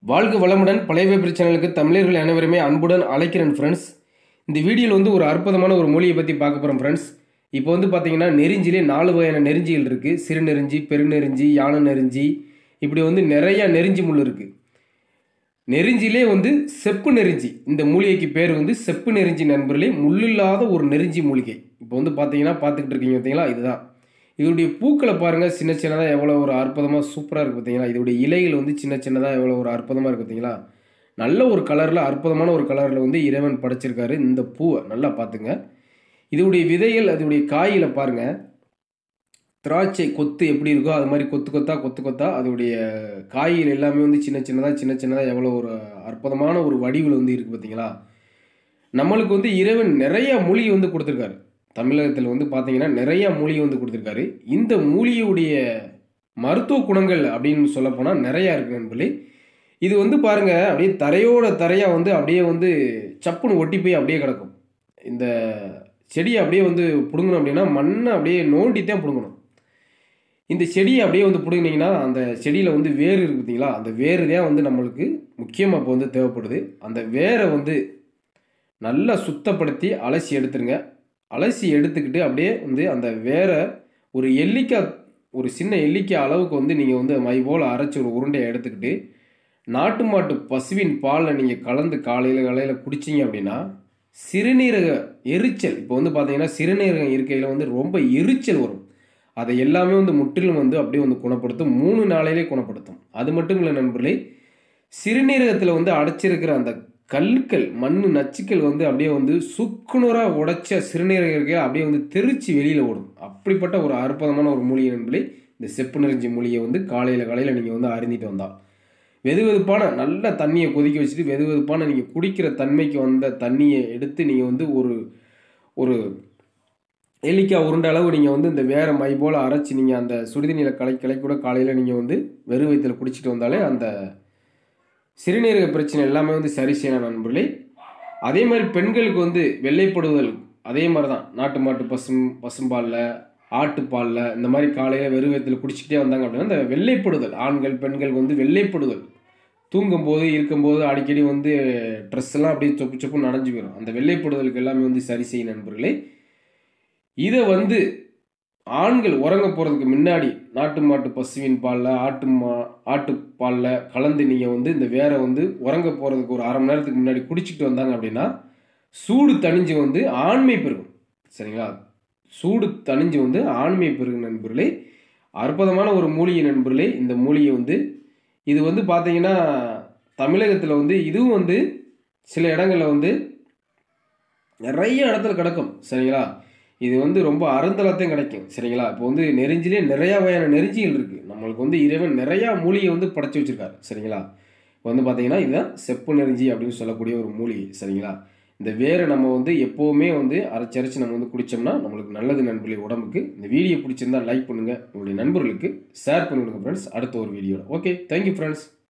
வாழ்க வளமுடன் பழைய பேப்பர் சேனலுக்கு தமிழர்கள் அனைவருமே அன்புடன் அழைக்கிறேன் ஃப்ரெண்ட்ஸ் இந்த வீடியோவில் வந்து ஒரு அற்புதமான ஒரு மொழியை பற்றி பார்க்க போகிறோம் ஃப்ரெண்ட்ஸ் இப்போ வந்து பார்த்தீங்கன்னா நெறிஞ்சிலே நாலு வகையான நெறிஞ்சிகள் இருக்குது சிறு நெறிஞ்சி பெருநெறிஞ்சி யானை நெறிஞ்சி இப்படி வந்து நிறையா நெறிஞ்சி முள் இருக்குது நெறிஞ்சிலே வந்து செப்பு நெறிஞ்சி இந்த மூலிகைக்கு பேர் வந்து செப்பு நெறிஞ்சி நண்பர்களே முள்ளில்லாத ஒரு நெறிஞ்சி மூலிகை இப்போ வந்து பார்த்தீங்கன்னா பார்த்துக்கிட்டு இருக்கீங்க பார்த்தீங்களா இதுதான் இதோடைய பூக்களை பாருங்கள் சின்ன சின்னதாக எவ்வளோ ஒரு அற்புதமாக சூப்பராக இருக்குது பார்த்தீங்களா இதோடைய இலைகள் வந்து சின்ன சின்னதாக எவ்வளோ ஒரு அற்புதமாக இருக்குது பார்த்தீங்களா நல்ல ஒரு கலரில் அற்புதமான ஒரு கலரில் வந்து இறைவன் படைச்சிருக்காரு இந்த பூவை நல்லா பார்த்துங்க இதோடைய விதைகள் அதோடைய காயில் பாருங்கள் திராட்சை கொத்து எப்படி இருக்கோ அது மாதிரி கொத்து கொத்தா கொத்து கொத்தா அதோடைய காய்கள் எல்லாமே வந்து சின்ன சின்னதாக சின்ன சின்னதாக எவ்வளோ ஒரு அற்புதமான ஒரு வடிவில் வந்து இருக்குது பார்த்தீங்களா நம்மளுக்கு வந்து இறைவன் நிறைய மூலிகை வந்து கொடுத்துருக்காரு தமிழகத்தில் வந்து பார்த்தீங்கன்னா நிறைய மூலிகை வந்து கொடுத்துருக்காரு இந்த மூலிகையுடைய மருத்துவ குணங்கள் அப்படின்னு சொல்லப்போனால் நிறையா இருக்குது நண்பர்களே இது வந்து பாருங்கள் அப்படியே தரையோட தரையாக வந்து அப்படியே வந்து சப்புன்னு ஒட்டி போய் அப்படியே கிடக்கும் இந்த செடியை அப்படியே வந்து பிடுங்கணும் அப்படின்னா மண்ணை அப்படியே நோண்டி தான் பிடுங்கணும் இந்த செடியை அப்படியே வந்து பிடுங்கினீங்கன்னா அந்த செடியில் வந்து வேர் இருக்கு பார்த்தீங்களா அந்த வேர் தான் வந்து நம்மளுக்கு முக்கியமாக இப்போ வந்து தேவைப்படுது அந்த வேரை வந்து நல்லா சுத்தப்படுத்தி அலசி எடுத்துருங்க அலசி எடுத்துக்கிட்டு அப்படியே வந்து அந்த வேரை ஒரு எல்லிக்காய் ஒரு சின்ன எல்லிக்காய் அளவுக்கு வந்து நீங்கள் வந்து மை போல் அரைச்சி ஒரு உருண்டையை எடுத்துக்கிட்டு நாட்டு மாட்டு பசுவின் பாலில் நீங்கள் கலந்து காலையில் காலையில் குடிச்சிங்க அப்படின்னா சிறுநீரக எரிச்சல் இப்போ வந்து பார்த்தீங்கன்னா சிறுநீரகம் இருக்கையில் வந்து ரொம்ப எரிச்சல் வரும் அதை எல்லாமே வந்து முற்றிலும் வந்து அப்படியே வந்து குணப்படுத்தும் மூணு நாளையிலே குணப்படுத்தும் அது மட்டும் இல்லை நண்பர்களே சிறுநீரகத்தில் வந்து அடைச்சிருக்கிற அந்த கல்கள் மண் நச்சுக்கள் வந்து அப்படியே வந்து சுக்குநூறாக உடைச்ச சிறுநீரக இருக்கையில் அப்படியே வந்து தெரிச்சு வெளியில் ஓடும் அப்படிப்பட்ட ஒரு அற்புதமான ஒரு மூலிகை நண்பர்களே இந்த செப்பு நிறைஞ்சி மூலிகை வந்து காலையில் காலையில் நீங்கள் வந்து அருந்திட்டு வந்தால் வெது வெதுப்பான நல்ல தண்ணியை கொதிக்க வச்சுட்டு வெது வெதுப்பான நீங்கள் குடிக்கிற தன்மைக்கு வந்த தண்ணியை எடுத்து நீங்கள் வந்து ஒரு ஒரு எலிக்காய் உருண்டை அளவு நீங்கள் வந்து இந்த வேற மை போல் அரைச்சி நீங்கள் அந்த சுடுதண்ணியில் கலை கலை கூட காலையில் நீங்கள் வந்து வெறும் வயிற்றில் குடிச்சிட்டு வந்தாலே அந்த சிறுநீரக பிரச்சனை எல்லாமே வந்து சரி செய்யலாம் நண்பர்களே அதே மாதிரி பெண்களுக்கு வந்து வெள்ளைப்படுதல் அதே மாதிரி தான் நாட்டு மாட்டு பசும் பசும்பாலில் ஆட்டுப்பாலில் இந்த மாதிரி காலையில் வெறும் வயிற்றில் குடிச்சிக்கிட்டே வந்தாங்க அப்படின்னா இந்த வெள்ளைப்படுதல் ஆண்கள் பெண்கள் வந்து வெள்ளைப்படுதல் தூங்கும்போது இருக்கும்போது அடிக்கடி வந்து ட்ரெஸ் எல்லாம் அப்படியே சொப்பு சொப்பு நனைஞ்சு போயிடும் அந்த வெள்ளைப்படுதலுக்கு எல்லாமே வந்து சரி செய்யும் நண்பர்களே இதை வந்து ஆண்கள் உறங்க போகிறதுக்கு முன்னாடி நாட்டு மாட்டு பசுவின் பாலில் ஆட்டு மா ஆட்டு பாலில் கலந்து நீங்கள் வந்து இந்த வேரை வந்து உறங்க போகிறதுக்கு ஒரு அரை மணி நேரத்துக்கு முன்னாடி குடிச்சிட்டு வந்தாங்க அப்படின்னா சூடு தணிஞ்சு வந்து ஆண்மை பெருகும் சரிங்களா சூடு தணிஞ்சு வந்து ஆண்மை பெருகும் நண்பர்களே அற்புதமான ஒரு மூலிகை நண்பர்களே இந்த மூலிகை வந்து இது வந்து பார்த்தீங்கன்னா தமிழகத்தில் வந்து இதுவும் வந்து சில இடங்களில் வந்து நிறைய இடத்துல கிடக்கும் சரிங்களா இது வந்து ரொம்ப அருந்தளத்தையும் கிடைக்கும் சரிங்களா இப்போ வந்து நெறிஞ்சிலே நிறையா வகையான நெறிஞ்சிகள் இருக்குது நம்மளுக்கு வந்து இறைவன் நிறையா மூலிகை வந்து படைச்சி வச்சுருக்காரு சரிங்களா இப்போ வந்து பார்த்தீங்கன்னா இதுதான் செப்பு நெறிஞ்சி அப்படின்னு சொல்லக்கூடிய ஒரு மூலிகை சரிங்களா இந்த வேரை நம்ம வந்து எப்போவுமே வந்து அரைச்சி அரைச்சி நம்ம வந்து குடித்தோம்னா நம்மளுக்கு நல்லது நண்பர்களே உடம்புக்கு இந்த வீடியோ பிடிச்சிருந்தா லைக் பண்ணுங்கள் உங்களுடைய நண்பர்களுக்கு ஷேர் பண்ணி விடுங்க ஃப்ரெண்ட்ஸ் அடுத்த ஒரு வீடியோவில் ஓகே தேங்க்யூ ஃப்ரெண்ட்ஸ்